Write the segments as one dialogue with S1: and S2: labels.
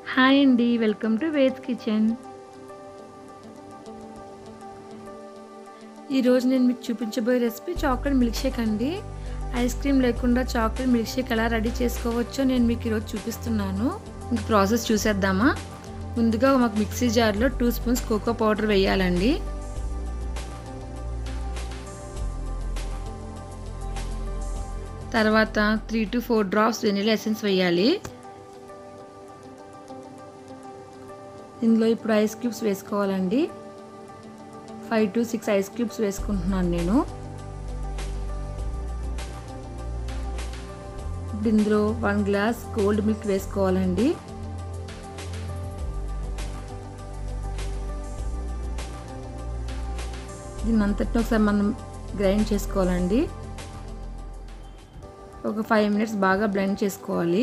S1: hi అండి welcome to Ved kitchen ఈరోజు నేను మీకు చూపించబోయే రెసిపీ చాక్లెట్ మిల్క్ షేక్ అండి ఐస్ క్రీమ్ లేకుండా చాక్లెట్ మిల్క్ షేక్ ఎలా రెడీ చేసుకోవచ్చో నేను మీకు ఈరోజు చూపిస్తున్నాను ఇంక ప్రాసెస్ చూసేద్దామా ముందుగా మాకు మిక్సీ జార్లో టూ స్పూన్స్ కోకో పౌడర్ వేయాలండి తర్వాత three to four drops vanilla essence వేయాలి ఇందులో ఇప్పుడు ఐస్ క్యూబ్స్ వేసుకోవాలండి five to six ice cubes వేసుకుంటున్నాను నేను ఇప్పుడు ఇందులో వన్ గ్లాస్ కోల్డ్ మిల్క్ వేసుకోవాలండి దీన్ని అంతటిని ఒకసారి మనం గ్రైండ్ చేసుకోవాలండి ఒక ఫైవ్ మినిట్స్ బాగా బ్లెండ్ చేసుకోవాలి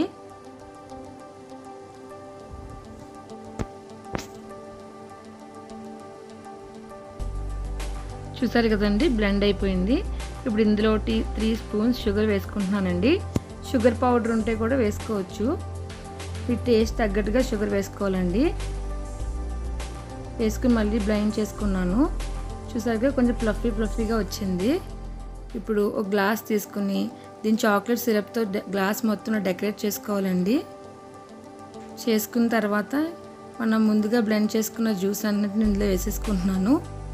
S1: చూసారు కదండి బ్లెండ్ అయిపోయింది ఇప్పుడు ఇందులో టీ త్రీ స్పూన్స్ షుగర్ వేసుకుంటున్నానండి షుగర్ పౌడర్ ఉంటే కూడా వేసుకోవచ్చు మీ టేస్ట్ తగ్గట్టుగా షుగర్ వేసుకోవాలండి వేసుకుని మళ్ళీ బ్లైండ్ చేసుకున్నాను చూసారుగా కొంచెం ఫ్లఫీ ఫ్లఫీగా వచ్చింది ఇప్పుడు ఒక గ్లాస్ తీసుకుని దీని చాక్లెట్ సిరప్తో గ్లాస్ మొత్తం డెకరేట్ చేసుకోవాలండి చేసుకున్న తర్వాత మనం ముందుగా బ్లెండ్ చేసుకున్న జ్యూస్ అన్నిటిని ఇందులో వేసేసుకుంటున్నాను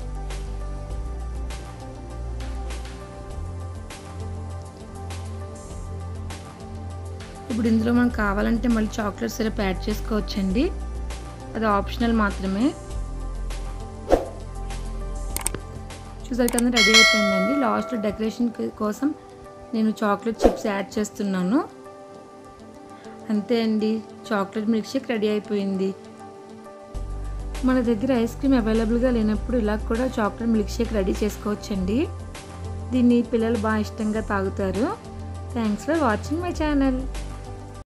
S1: ఇప్పుడు ఇందులో మనం కావాలంటే మళ్ళీ చాక్లెట్ సిరప్ యాడ్ చేసుకోవచ్చండి అది ఆప్షనల్ మాత్రమే చూసారు కదా రెడీ అయిపోయిందండి లాస్ట్లో డెకరేషన్ కోసం నేను చాక్లెట్ చిప్స్ యాడ్ చేస్తున్నాను అంతే అండి చాక్లెట్ మిల్క్ షేక్ రెడీ అయిపోయింది మన దగ్గర ఐస్ క్రీమ్ అవైలబుల్గా లేనప్పుడు ఇలా కూడా చాక్లెట్ మిల్క్ షేక్ రెడీ చేసుకోవచ్చండి దీన్ని పిల్లలు బాగా ఇష్టంగా తాగుతారు thanks for watching my channel